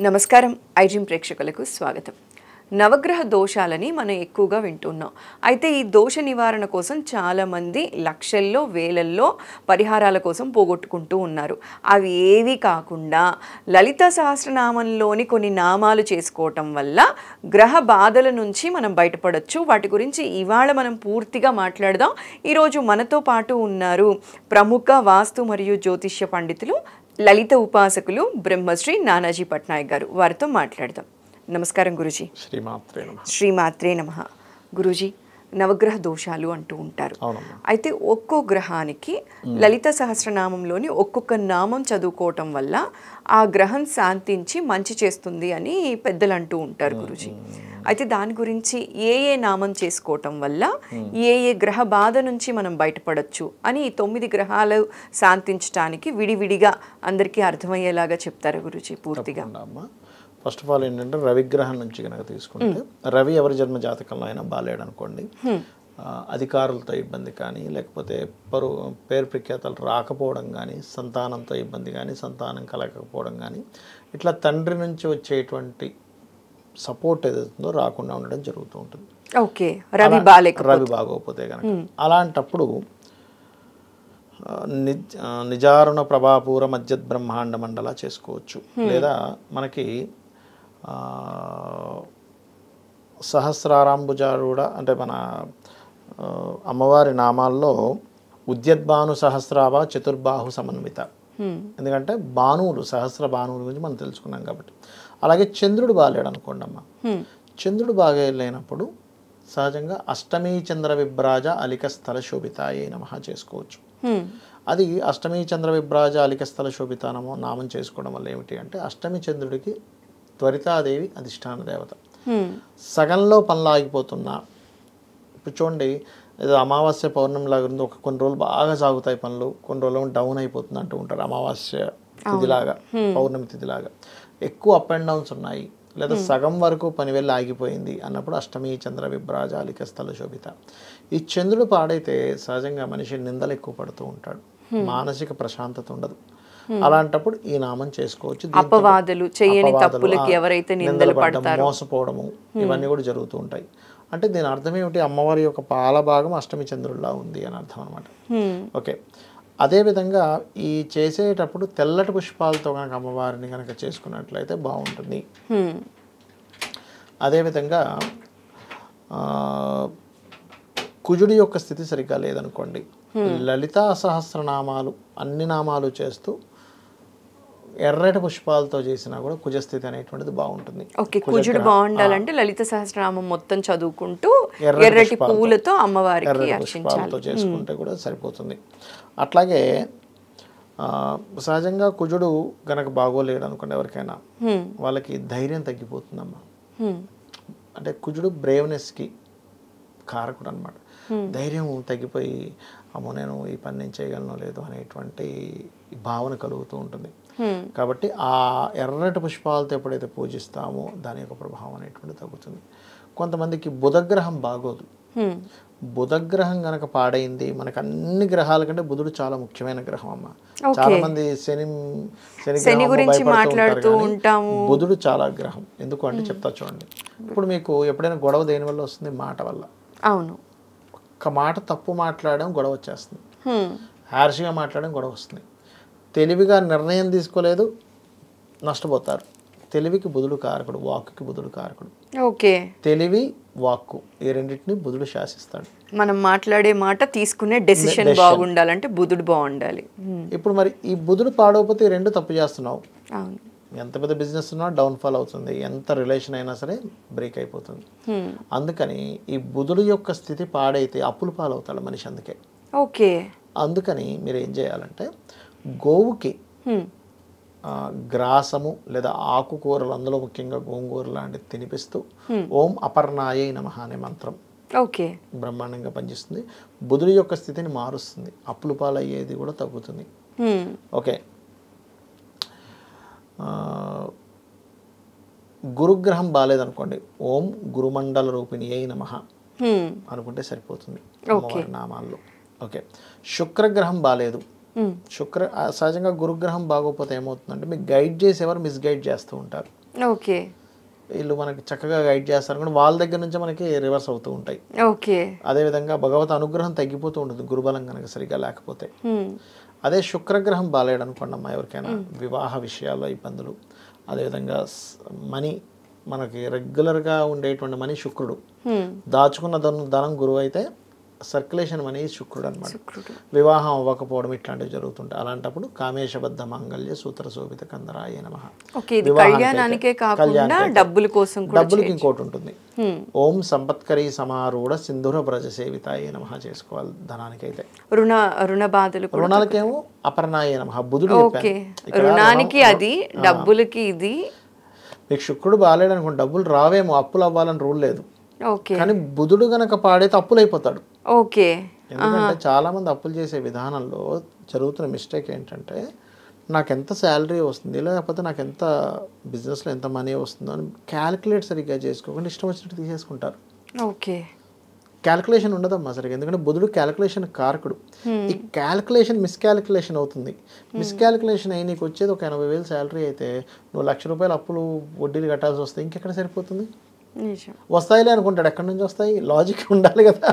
నమస్కారం ఐజిమ్ ప్రేక్షకులకు స్వాగతం నవగ్రహ దోషాలని మనం ఎక్కువగా వింటున్నాం అయితే ఈ దోష నివారణ కోసం చాలామంది లక్షల్లో వేలల్లో పరిహారాల కోసం పోగొట్టుకుంటూ ఉన్నారు అవి ఏవి కాకుండా లలిత సహస్రనామంలోని కొన్ని నామాలు చేసుకోవటం వల్ల గ్రహ బాధల నుంచి మనం బయటపడొచ్చు వాటి గురించి ఇవాళ మనం పూర్తిగా మాట్లాడదాం ఈరోజు మనతో పాటు ఉన్నారు ప్రముఖ వాస్తు మరియు జ్యోతిష్య పండితులు లలిత ఉపాసకులు బ్రహ్మశ్రీ నానాజీ పట్నాయక్ గారు వారితో మాట్లాడదాం నమస్కారం గురుజీ శ్రీమాత్రే నమ శ్రీమాత్రే నమ గురుజీ నవగ్రహ దోషాలు అంటూ ఉంటారు అవునమ్మా అయితే ఒక్కో గ్రహానికి లలిత సహస్రనామంలోని ఒక్కొక్క నామం చదువుకోవటం వల్ల ఆ గ్రహం శాంతించి మంచి చేస్తుంది అని పెద్దలు అంటూ ఉంటారు గురుజీ అయితే దాని గురించి ఏ ఏ నామం చేసుకోవటం వల్ల ఏ ఏ గ్రహ బాధ నుంచి మనం బయటపడొచ్చు అని ఈ తొమ్మిది గ్రహాలు శాంతించడానికి విడివిడిగా అందరికీ అర్థమయ్యేలాగా చెప్తారు గురుజీ పూర్తిగా తప్పకుండా అమ్మా ఫస్ట్ ఆఫ్ ఆల్ ఏంటంటే రవిగ్రహం నుంచి కనుక తీసుకుంటే రవి ఎవరి జన్మ జాతకంలో అయినా బాలేడు అనుకోండి ఆ, అధికారులతో ఇబ్బంది కానీ లేకపోతే పరు పేరు ప్రఖ్యాతలు రాకపోవడం కానీ సంతానంతో ఇబ్బంది కానీ సంతానం కలగకపోవడం కానీ ఇట్లా తండ్రి నుంచి వచ్చేటువంటి సపోర్ట్ ఏదైతుందో రాకుండా ఉండడం జరుగుతూ ఉంటుంది ఓకే రవి బాలేక రవి బాగోకపోతే కనుక అలాంటప్పుడు ఆ, నిజ్ ఆ, నిజారుణ ప్రభాపూర మధ్యత్ బ్రహ్మాండ మండల చేసుకోవచ్చు లేదా మనకి ఆ, సహస్రారాంబుజారూఢ అంటే మన ఆ, అమ్మవారి నామాల్లో ఉద్యద్భాను సహస్రావ చతుర్బాహు సమన్విత ఎందుకంటే బాణువులు సహస్ర బాణువుల గురించి మనం తెలుసుకున్నాం కాబట్టి అలాగే చంద్రుడు బాగాలేడు అనుకోండి అమ్మ చంద్రుడు బాగా లేనప్పుడు సహజంగా అష్టమీ చంద్ర విభ్రాజ అలిక స్థల శోభితాయే నమ చేసుకోవచ్చు హ్మ్. అది అష్టమి చంద్ర విభ్రాజ అలిక స్థల శోభితానమో నామం చేసుకోవడం వల్ల ఏమిటి అంటే అష్టమి చంద్రుడికి త్వరితాదేవి అధిష్టాన దేవత హ్మ్. సగంలో పనులు ఆగిపోతున్నా ఇప్పుడు చూడండి ఏదో అమావాస్య పౌర్ణమి లాగా ఉంది ఒక కొన్ని రోజులు బాగా సాగుతాయి పనులు కొన్ని రోజులు డౌన్ అయిపోతుంది అంటూ ఉంటారు అమావాస్య తిథిలాగా పౌర్ణమి తిథిలాగా ఎక్కువ అప్ అండ్ డౌన్స్ ఉన్నాయి లేదా సగం వరకు పని వెళ్ళి ఆగిపోయింది అన్నప్పుడు అష్టమి చంద్ర విభ్రాజాలిక స్థల శోభిత ఈ చంద్రుడు పాడైతే సహజంగా మనిషి నిందలు ఎక్కువ పడుతూ ఉంటాడు మానసిక ప్రశాంతత ఉండదు అలాంటప్పుడు ఈ నామం చేసుకోవచ్చు దీంతో అపవాదులు చేయని అపవాదులు, తప్పులకి ఆ, ఎవరైతే నిందలు నిందలు పడడం, పడతారో మోసపోవడము ఇవన్నీ కూడా జరుగుతూ ఉంటాయి అంటే దీని అర్థం ఏమిటి అమ్మవారి యొక్క పాల భాగం అష్టమి చంద్రుల్లా ఉంది అని అర్థం అనమాట హ్మ్. ఓకే అదేవిధంగా ఈ చేసేటప్పుడు తెల్లటి పుష్పాలతో కనుక అమ్మవారిని కనుక చేసుకున్నట్లయితే బాగుంటుంది హ్మ్. అదేవిధంగా ఆ, కుజుడి యొక్క స్థితి సరిగ్గా లేదనుకోండి లలితా సహస్రనామాలు అన్ని నామాలు చేస్తూ ఎర్రటి పుష్పాలతో చేసినా కూడా కుజస్థితి అనేటువంటిది బాగుంటుంది ఓకే కుజుడు బాగుండాలంటే లలిత సహస్రనామం మొత్తం చదువుకుంటూ ఎర్రటి ఎర్రటి పుష్పాలతో. పూలతో అమ్మవారికి ఎర్రటి అర్చించాలి పుష్పాలతో చేసుకుంటే కూడా సరిపోతుంది అట్లాగే ఆ, సహజంగా కుజుడు గనక బాగోలేడు అనుకోండి ఎవరికైనా హ్మ్. వాళ్ళకి ధైర్యం తగ్గిపోతుందమ్మా హ్మ్. అంటే కుజుడు బ్రేవ్నెస్కి కారకుడు అనమాట ధైర్యం తగ్గిపోయి అమ్మో నేను ఈ పని నేను చేయగలను లేదు అనేటువంటి భావన కలుగుతూ ఉంటుంది హ్మ్. కాబట్టి ఆ ఎర్రటి పుష్పాలతో ఎప్పుడైతే పూజిస్తామో దాని యొక్క ప్రభావం అనేటువంటి తగ్గుతుంది కొంతమందికి బుధగ్రహం బాగోదు హ్మ్. బుధగ్రహం గనక పాడైంది మనకు అన్ని గ్రహాల కంటే బుధుడు చాలా ముఖ్యమైన గ్రహం అమ్మ చాలా మంది శని శని శని గ్రహం గురించి భయపడుతూ మాట్లాడుతూ ఉంటారు కానీ ఉంటాము. బుధుడు చాలా గ్రహం ఎందుకు అంటే చెప్తా చూడండి ఇప్పుడు మీకు ఎప్పుడైనా గొడవ దేని వల్ల వస్తుంది మాట వల్ల అవును ఒక్క మాట తప్పు మాట్లాడడం గొడవ వచ్చేస్తుంది హ్మ్. హ్యార్ష్గా మాట్లాడడం గొడవ వస్తుంది తెలివిగా నిర్ణయం తీసుకోలేదు నష్టపోతారు తెలివికి బుధుడు కారకుడు వాక్కుకి బుధుడు కారకుడు ఓకే తెలివి వాక్కు ఈ రెండింటిని బుధుడు శాసిస్తాడు మనం మాట్లాడే మాట తీసుకునే డెసిషన్ బాగుండాలంటే బుధుడు బాగుండాలి హ్మ్. ఇప్పుడు మరి ఈ బుధుడు పాడవకపోతే ఈ రెండు తప్పు చేస్తున్నావు అవును ఎంత పెద్ద బిజినెస్ ఉన్నా డౌన్ఫాల్ అవుతుంది ఎంత రిలేషన్ అయినా సరే బ్రేక్ అయిపోతుంది హ్మ్. అందుకని ఈ బుధుడు యొక్క స్థితి పాడైతే అప్పులు పాలవుతాడు మనిషి అందుకే ఓకే అందుకని మీరు ఏం చేయాలంటే గోవుకి హ్మ్. ఆ, గ్రాసము లేదా ఆకుకూరలు అందులో ముఖ్యంగా గోంగూర లాంటివి తినిపిస్తూ ఓం అపర్ణాయే నమ అనే మంత్రం ఓకే బ్రహ్మాండంగా పనిచేస్తుంది బుధుడి యొక్క స్థితిని మారుస్తుంది అప్పులు పాలయ్యేది కూడా తగ్గుతుంది హ్మ్. ఓకే ఆ, గురుగ్రహం బాగాలేదనుకోండి ఓం గురుమండల రూపిణి అయి నమ హ్మ్. అనుకుంటే సరిపోతుంది అమ్మవారి నామాల్లో ఓకే శుక్రగ్రహం బాగాలేదు మ్మ్. శుక్ర ఆ, సహజంగా గురుగ్రహం బాగోకపోతే ఏమవుతుందంటే మీకు గైడ్ చేసేవారు మిస్గైడ్ చేస్తూ ఉంటారు ఓకే వీళ్ళు మనకి చక్కగా గైడ్ చేస్తారు కూడా వాళ్ళ దగ్గర నుంచి మనకి రివర్స్ అవుతూ ఉంటాయి ఓకే అదేవిధంగా భగవత్ అనుగ్రహం తగ్గిపోతూ ఉంటుంది గురుబలం కనుక సరిగ్గా లేకపోతే హ్మ్. అదే శుక్రగ్రహం బాలేడు అనుకోండి అమ్మా ఎవరికైనా వివాహ విషయాల్లో ఇబ్బందులు అదేవిధంగా స్- మనీ మనకి రెగ్యులర్గా ఉండేటువంటి మనీ శుక్రుడు హ్మ్. దాచుకున్న ధనం ధనం గురువు అయితే సర్క్యులేషన్ మనీ శుక్రుడు అనమాట శుక్రుడు వివాహం అవ్వకపోవడం ఇట్లాంటివి జరుగుతుంటాయి అలాంటప్పుడు కామేశబద్ధ మాంగళ్య సూత్ర శోభిత కందరాయ నమ ఓకే ఇది కళ్యాణానికే కాకుండా డబ్బుల కోసం కూడా డబ్బులకి ఇంకోటి ఉంటుంది హ్మ్. ఓం సంపత్కరీ సమారూఢ సింధుర బ్రజ సేవితాయ నమ చేసుకోవాలి ధనానికైతే రుణ రుణ బాధలు కూడా రుణాలకేమో అపర్ణాయ నమ బుధుడు ఓకే చెప్పాను ఇక్కడ రుణానికి అది డబ్బులకి ఇది మీకు శుక్రుడు బాగాలేడు అనుకోండి డబ్బులు రావేమో అప్పులు అవ్వాలని రూల్ లేదు ఓకే కానీ బుధుడు గనక పాడైతే అప్పులు అయిపోతాడు ఓకే ఎందుకంటే చాలా మంది అప్పులు చేసే విధానంలో జరుగుతున్న మిస్టేక్ ఏంటంటే నాకు ఎంత శాలరీ వస్తుంది లేకపోతే నాకు ఎంత బిజినెస్లో ఎంత మనీ వస్తుందో అని క్యాలిక్యులేట్ సరిగ్గా చేసుకోకుండా ఇష్టం వచ్చినట్టు తీసేసుకుంటారు ఓకే క్యాలిక్యులేషన్ ఉండదమ్మా సరిగ్గా ఎందుకంటే బుధుడు క్యాలిక్యులేషన్ కారకుడు ఈ క్యాలిక్యులేషన్ మిస్క్యాలిక్యులేషన్ అవుతుంది మిస్క్యాలిక్యులేషన్ అయ్యి నీకు వచ్చేది ఒక ఎనభై వేలు శాలరీ అయితే నువ్వు లక్ష రూపాయలు అప్పులు వడ్డీలు కట్టాల్సి వస్తే ఇంకెక్కడ సరిపోతుంది నిజం వస్తాయిలే అనుకుంటాడు ఎక్కడి నుంచి వస్తాయి లాజిక్ ఉండాలి కదా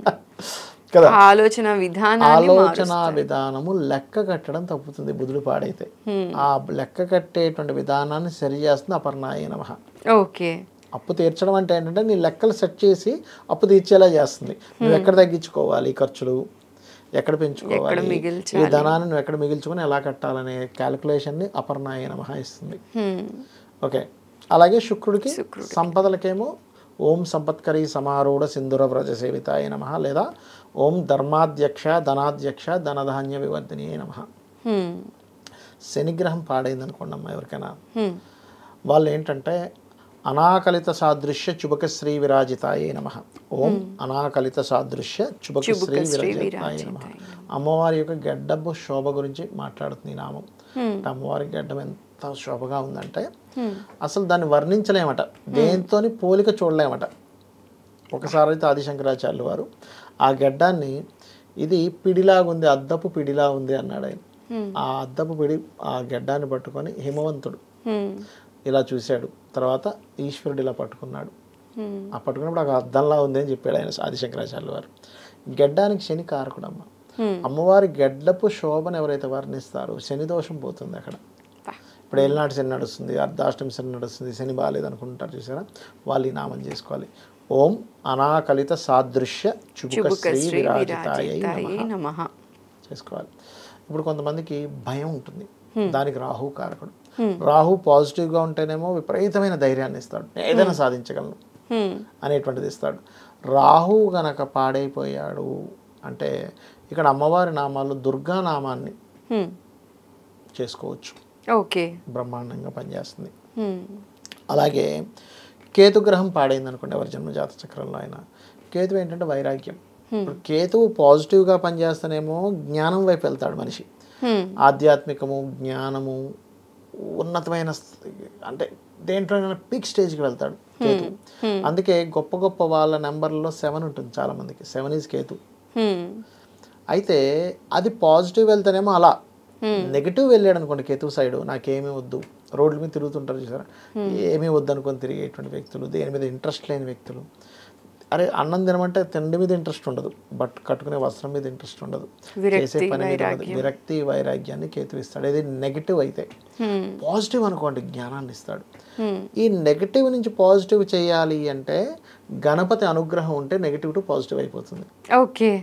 కదా ఆలోచన విధానాన్ని ఆలోచన విధానము లెక్క కట్టడం తప్పుతుంది బుధుడు పాడైతే ఆ లెక్క కట్టేటువంటి విధానాన్ని సరి చేస్తుంది అపర్ణాయ నమ ఓకే అప్పు తీర్చడం అంటే ఏంటంటే నీ లెక్కలు సెట్ చేసి అప్పు తీర్చేలా చేస్తుంది నువ్వు ఎక్కడ తగ్గించుకోవాలి ఖర్చులు ఎక్కడ పెంచుకోవాలి ఈ ధనాన్ని నువ్వు ఎక్కడ మిగిల్చుకొని ఎలా కట్టాలనే క్యాలిక్యులేషన్ని అపర్ణాయ నమ ఇస్తుంది హ్మ్. ఓకే అలాగే శుక్రుడికి సంపదలకేమో ఓం సంపత్కరీ సమారూఢ సింధుర వ్రజ సేవితాయ నమ లేదా ఓం ధర్మాధ్యక్ష ధనాధ్యక్ష ధనధాన్య వివర్ధిని నమ హ్మ్. శనిగ్రహం పాడైంది అనుకోండి అమ్మ ఎవరికైనా హ్మ్. వాళ్ళు ఏంటంటే అనాకలిత సాదృశ్య చుబక శ్రీ విరాజితాయే నమ ఓం అనాకలిత సాదృశ్య చుబక శ్రీ విరాజితాయే నమ అమ్మవారి యొక్క గడ్డపు శోభ గురించి మాట్లాడుతుంది ఈ నామం అంటే అమ్మవారి గడ్డం ఎంత శోభగా ఉందంటే అసలు దాన్ని వర్ణించలేమట దేంతోని పోలిక చూడలేమట ఒకసారి అయితే ఆదిశంకరాచార్యులు వారు ఆ గడ్డాన్ని ఇది పిడిలాగుంది అద్దపు పిడిలా ఉంది అన్నాడు ఆయన ఆ అద్దపు పిడి ఆ గడ్డాన్ని పట్టుకొని హిమవంతుడు హ్మ్. ఇలా చూశాడు తర్వాత ఈశ్వరుడు ఇలా పట్టుకున్నాడు హ్మ్. ఆ పట్టుకున్నప్పుడు ఒక అద్దంలా ఉంది అని చెప్పాడు ఆయన ఆదిశంకరాచార్యులు వారు గడ్డానికి శని కారకుడమ్మ అమ్మవారి గడ్డపు శోభను ఎవరైతే వర్ణిస్తారో శని దోషం పోతుంది అక్కడ పా. ఇప్పుడు ఏళ్ళనాటి శని నడుస్తుంది అర్ధాష్టమి శని నడుస్తుంది శని బాగాలేదు అనుకుంటారు చూసారా వాళ్ళు ఈ నామం చేసుకోవాలి ఓం అనాకలిత సాదృశ్య చుబుక చుబుక శ్రీ శ్రీ విరాజితాయ విరాజితాయే నమః చేసుకోవాలి ఇప్పుడు కొంతమందికి భయం ఉంటుంది దానికి రాహు కారకుడు రాహు పాజిటివ్గా ఉంటేనేమో విపరీతమైన ధైర్యాన్ని ఇస్తాడు నేను ఏదైనా సాధించగలను హ్మ్. అనేటువంటిది ఇస్తాడు రాహు గనక పాడైపోయాడు అంటే ఇక్కడ అమ్మవారి నామాల్లో దుర్గా నామాన్ని హ్మ్. చేసుకోవచ్చు ఓకే బ్రహ్మాండంగా పనిచేస్తుంది హ్మ్. అలాగే కేతుగ్రహం పాడైంది అనుకోండి ఎవరి జన్మజాత చక్రంలో ఆయన కేతు ఏంటంటే వైరాగ్యం ఇప్పుడు కేతువు పాజిటివ్గా పనిచేస్తేనేమో జ్ఞానం వైపు వెళ్తాడు మనిషి హ్మ్. ఆధ్యాత్మికము జ్ఞానము ఉన్నతమైన స్థ- అంటే దేంట్లో పీక్ స్టేజ్కి వెళ్తాడు కేతు అందుకే గొప్ప గొప్ప వాళ్ళ నెంబర్లో సెవెన్ ఉంటుంది చాలా మందికి సెవెన్ ఈజ్ కేతు హ్మ్. అయితే అది పాజిటివ్ వెళ్తేనేమో అలా నెగిటివ్ వెళ్ళాడు అనుకోండి కేతు సైడ్ నాకేమీ వద్దు రోడ్ల మీద తిరుగుతుంటారు చూసారా ఏమీ వద్దు అనుకొని తిరిగేటువంటి వ్యక్తులు దేని మీద ఇంట్రెస్ట్ లేని వ్యక్తులు అరే అన్నం తినమంటే తిండి మీద ఇంట్రెస్ట్ ఉండదు బట్ కట్టుకునే వస్త్రం మీద ఇంట్రెస్ట్ ఉండదు చేసే పని మీద ఉండదు. విరక్తి వైరాగ్యాన్ని కేతు ఇస్తాడు ఇది నెగిటివ్ అయితే హ్మ్. పాజిటివ్ అనుకోండి జ్ఞానాన్ని ఇస్తాడు హ్మ్. ఈ నెగిటివ్ నుంచి పాజిటివ్ చేయాలి అంటే గణపతి అనుగ్రహం ఉంటే నెగిటివ్ టు పాజిటివ్ అయిపోతుంది ఓకే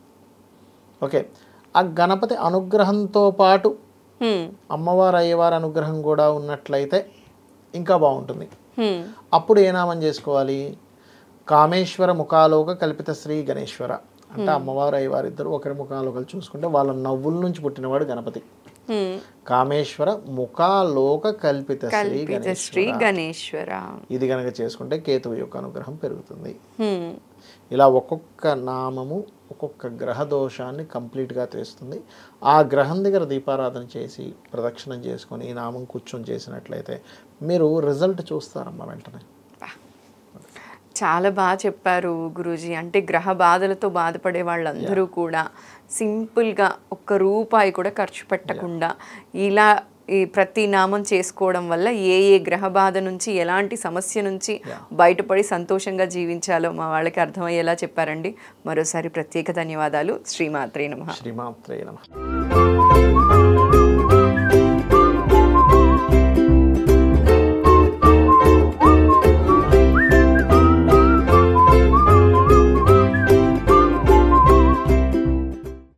ఓకే ఆ గణపతి అనుగ్రహంతో పాటు హ్మ్. అమ్మవారు అయ్యవారి అనుగ్రహం కూడా ఉన్నట్లయితే ఇంకా బాగుంటుంది హ్మ్. అప్పుడు ఏ నామం చేసుకోవాలి కామేశ్వర ముఖాలోక కల్పిత శ్రీ గణేశ్వర అంటే అమ్మవారు అయ్యవారు ఇద్దరు ఒకరి ముఖాలోకలు చూసుకుంటే వాళ్ళ నవ్వుల నుంచి పుట్టినవాడు గణపతి హ్మ్. కామేశ్వర ముఖాలోక కల్పిత శ్రీ కల్పిత గణేశ్వర శ్రీ గణేశ్వర ఇది కనుక చేసుకుంటే కేతువు యొక్క అనుగ్రహం పెరుగుతుంది హ్మ్. ఇలా ఒక్కొక్క నామము ఒక్కొక్క గ్రహ దోషాన్ని కంప్లీట్గా తెస్తుంది ఆ గ్రహం దగ్గర దీపారాధన చేసి ప్రదక్షిణం చేసుకొని ఈ నామం కూర్చొని చేసినట్లయితే మీరు రిజల్ట్ చూస్తారమ్మా వెంటనే చాలా బాగా చెప్పారు గురూజీ అంటే గ్రహ బాధలతో బాధపడే వాళ్ళందరూ కూడా సింపుల్గా ఒక్క రూపాయి కూడా ఖర్చు పెట్టకుండా ఇలా ఈ ప్రతి నామం చేసుకోవడం వల్ల ఏ ఏ గ్రహ బాధ నుంచి ఎలాంటి సమస్య నుంచి బయటపడి సంతోషంగా జీవించాలో మా వాళ్ళకి అర్థమయ్యేలా చెప్పారండి మరోసారి ప్రత్యేక ధన్యవాదాలు శ్రీమాత్రే నమః శ్రీమాత్రే నమ